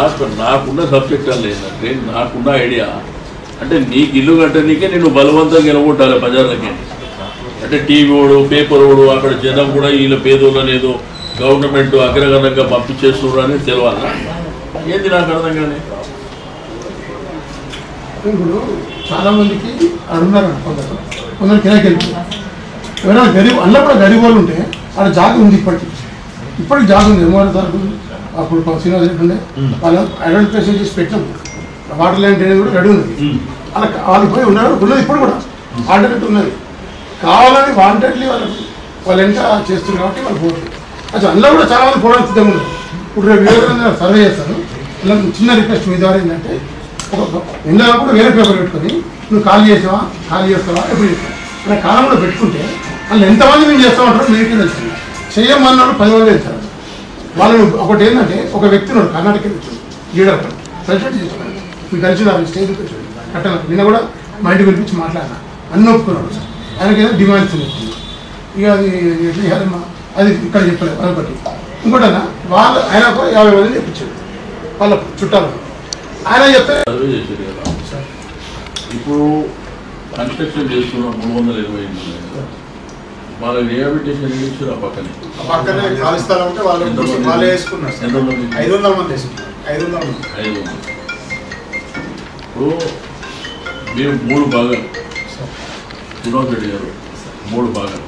నాకు నాకున్న సబ్జెక్ట్ అని ఏంటంటే నాకున్న ఐడియా అంటే నీకు ఇల్లు కట్టడానికే నేను బలవంతంగా నిలబొట్టాలి బజార్లకి అంటే టీవీ ఓడు పేపర్ ఓడు అక్కడ జనం కూడా వీళ్ళ పేదోళ్ళని ఏదో గవర్నమెంట్ అగ్రగణంగా పంపించేస్తున్నారు అని తెలవాలా ఏంది నాకు అర్థం కానీ ఇప్పుడు చాలా మందికి అడుగున్నారు కొందరు కొందరు కిరాకి వెళ్తున్నారు ఎవరైనా గరీబ్ అన్న కూడా గరీబ్ వాళ్ళు ఉంటే ఆడ జాగ ఉంది ఇప్పటికి ఇప్పటికి జాగ ఉంది ఏమో సార్ అప్పుడు మా శ్రీనివాస్ రెడ్డి ఉండే వాళ్ళు ఐడెంటిఫికేషన్ చేసి పెట్టాం వాటర్ ల్యాండ్ అనేది కూడా రెడీ ఉంది అలా వాళ్ళు పోయి ఉన్నారు ఉన్నది ఇప్పుడు కూడా ఆల్టర్నేట్ ఉన్నది కావాలని వాంటెడ్లీ వాళ్ళకి వాళ్ళు ఎంత చేస్తున్నారు కాబట్టి వాళ్ళు పోతుంది అసలు అందులో కూడా చాలా మంది పోవడానికి సిద్ధంగా ఉన్నారు ఇప్పుడు రేపు వివేకానంద సర్వే చేస్తాను ఇలా చిన్న రిక్వెస్ట్ మీ ద్వారా ఏంటంటే ఒక ఇందులో కూడా వేరే పేపర్ పెట్టుకొని నువ్వు ఖాళీ చేసావా ఖాళీ చేస్తావా ఎప్పుడు చేస్తావా అలా కాలంలో పెట్టుకుంటే వాళ్ళు ఎంతమంది మేము చేస్తామంటారో మీకే తెలుస్తుంది చేయమన్నాడు పది మంది వెళ్తారు వాళ్ళు ఒకటి ఏంటంటే ఒక వ్యక్తి ఉన్నాడు కర్ణాటక వ్యక్తి లీడర్ ప్రెసిడెంట్ చేస్తున్నాడు మీకు కలిసి నాకు స్టేజ్ కట్టాను నిన్న కూడా మా ఇంటికి పిలిపించి మాట్లాడినా అన్ని ఒప్పుకున్నాడు సార్ ఆయనకి ఏదో డిమాండ్స్ ఉన్నాయి ఇక అది ఎట్లా చేయాలమ్మా అది ఇక్కడ చెప్పలేదు అదొకటి ఇంకోటి అన్న వాళ్ళు ఆయన ఒక యాభై మందిని చెప్పించాడు వాళ్ళ చుట్టాలు ఆయన చెప్తే సర్వే చేశారు కదా ఇప్పుడు కన్స్ట్రక్షన్ చేస్తున్న మూడు వందల ఇరవై ఎనిమిది ఉన్నాయి కదా. వాళ్ళ రిహాబిలిటేషన్ చేసారు ఆ పక్కనే ఆ పక్కనే ఖాళీ స్థలం ఉంటే వాళ్ళు ఎంతమంది? వాళ్ళే వేసుకున్నారు సార్ ఎంతమంది? ఐదు వందల మంది వేసుకున్నారు ఐదు వందల మంది ఐదు వందలు ఇప్పుడు మేము మూడు భాగాలు శ్రీనివాస్ రెడ్డి గారు మూడు భాగాలు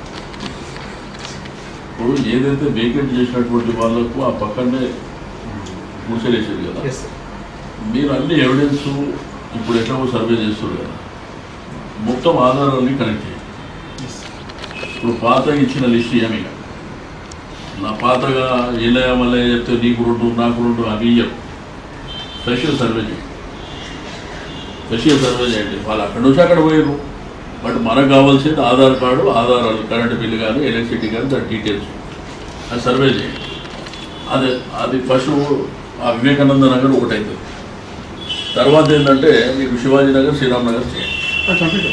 ఇప్పుడు ఏదైతే వేకెంట్ చేసినటువంటి వాళ్ళకు ఆ పక్కనే మూసేసేది కదా మీరు అన్ని ఎవిడెన్స్ ఇప్పుడు ఎట్లా సర్వే చేస్తారు కదా మొత్తం ఆధారాలని కనెక్ట్ చేయండి ఇప్పుడు పాత ఇచ్చిన లిస్ట్ ఏమి కాదు. నా పాతగా ఇలా వల్ల చెప్తే నీకు రెండు నాకు రెండు అవి ఇయ్యం ఫ్రెష్గా సర్వే చేయండి ఫ్రెష్గా సర్వే చేయండి వాళ్ళు అక్కడ నుంచి అక్కడ పోయారు బట్ మనకు కావాల్సింది ఆధార్ కార్డు ఆధారాలు కరెంట్ బిల్లు కానీ ఎలక్ట్రిసిటీ కానీ దాని డీటెయిల్స్ అది సర్వే చేయండి అది అది ఫస్ట్ ఆ వివేకానంద నగర్ ఒకటి అవుతుంది తర్వాత ఏంటంటే మీకు శివాజీ నగర్ శ్రీరామ్ నగర్ చేయండి కంప్లీట్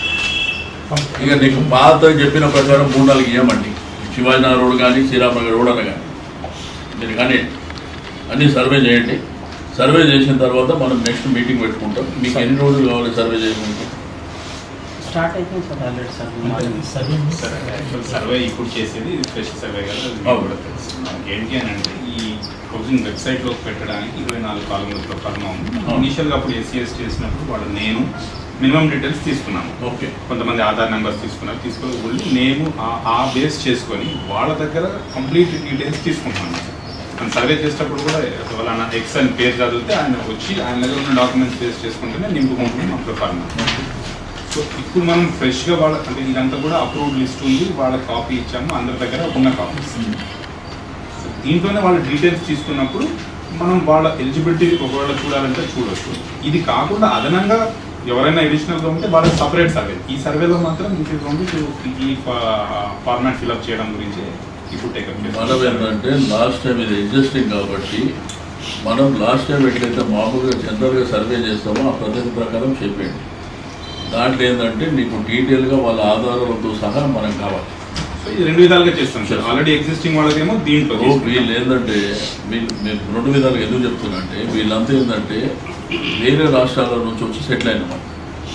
ఇక నీకు పాత చెప్పిన ప్రకారం మూడు నాలుగు ఇవ్వమండి శివాజీ నగర్ రోడ్ కానీ శ్రీరామ్ నగర్ రోడ్ అన్న కానీ మీరు కానీ అన్నీ సర్వే చేయండి సర్వే చేసిన తర్వాత మనం నెక్స్ట్ మీటింగ్ పెట్టుకుంటాం మీకు ఎన్ని రోజులు కావాలి సర్వే చేసుకుంటాం స్టార్ట్ అయిపోయింది సార్ ఆల్రెడీ సార్ మార్నింగ్ సరే యాక్చువల్ సర్వే ఇప్పుడు చేసేది ఇది ఫ్రెష్ సర్వే కదా అది మీకు అవును. కూడా తెలుసు మనకి ఏంటి అని అంటే ఈ హౌసింగ్ వెబ్సైట్లోకి పెట్టడానికి ఇరవై నాలుగు కాలంలో ఫర్మ్ ఉంది అవును. ఇనిషియల్గా అప్పుడు ఎస్సీఎస్ చేసినప్పుడు వాళ్ళు నేను మినిమం డీటెయిల్స్ తీసుకున్నాము ఓకే కొంతమంది ఆధార్ నెంబర్స్ తీసుకున్నారు తీసుకొని ఓన్లీ నేను ఆ- ఆ బేస్ చేసుకొని వాళ్ళ దగ్గర కంప్లీట్ డీటెయిల్స్ తీసుకుంటున్నాను మనం సర్వే చేసేటప్పుడు కూడా వాళ్ళ ఎక్స్ అని పేరు చదివితే ఆయన వచ్చి ఆయన దగ్గర ఉన్న డాక్యుమెంట్స్ బేస్ చేసుకుంటేనే నింపుకుంటున్నాం అప్పుడు ఫార్మ్ సో ఇప్పుడు మనం ఫ్రెష్గా వాళ్ళ అంటే ఇదంతా కూడా అప్రూవ్డ్ లిస్ట్ ఉంది వాళ్ళ కాపీ ఇచ్చాము అందరి దగ్గర ఉన్న కాపీస్ సో దీంట్లోనే వాళ్ళ డీటెయిల్స్ తీసుకున్నప్పుడు మనం వాళ్ళ ఎలిజిబిలిటీ ఒకవేళ చూడాలంటే చూడొచ్చు ఇది కాకుండా అదనంగా ఎవరైనా అడిషనల్గా ఉంటే వాళ్ళకి సపరేట్ సర్వే ఈ సర్వేలో మాత్రం మీకు ఓన్లీ ఈ ఫార్మాట్ ఫిల్అప్ చేయడం గురించి ఇప్పుడు టేకప్ మనం ఏంటంటే లాస్ట్ టైం ఇది ఎగ్జిస్టింగ్ కాబట్టి మనం లాస్ట్ టైం ఎట్లయితే మామూలుగా జనరల్గా సర్వే చేస్తామో ఆ పద్ధతి ప్రకారం చెప్పండి దాంట్లో ఏంటంటే నీకు డీటెయిల్గా వాళ్ళ ఆధారాలతో సహా మనకు కావాలి సో ఇది రెండు విధాలుగా చేస్తాం సార్ ఆల్రెడీ ఎగ్జిస్టింగ్ వాళ్ళకేమో దీంట్లో ఓ, వీళ్ళు ఏంటంటే వీళ్ళు మేము రెండు విధాలుగా ఎందుకు చెప్తున్నా అంటే వీళ్ళంతా ఏంటంటే వేరే రాష్ట్రాల నుంచి వచ్చి సెటిల్ అయిన వాళ్ళు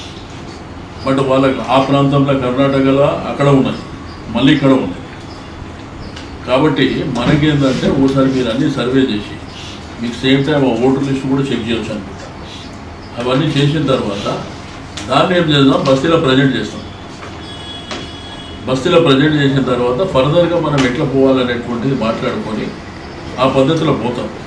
బట్ వాళ్ళకి ఆ ప్రాంతంలో కర్ణాటకలో అక్కడ ఉన్నది మళ్ళీ ఇక్కడ ఉన్నది కాబట్టి మనకేంటంటే ఓసారి మీరు అన్ని సర్వే చేసి మీకు సేమ్ టైం ఆ ఓటర్ లిస్ట్ కూడా చెక్ చేయొచ్చు అనుకుంటా అవన్నీ చేసిన తర్వాత దాన్ని ఏం చేద్దాం బస్తీలో ప్రజెంట్ చేస్తాం బస్తీలో ప్రజెంట్ చేసిన తర్వాత ఫర్దర్గా మనం ఎట్లా పోవాలనేటువంటిది మాట్లాడుకొని ఆ పద్ధతిలో పోతాం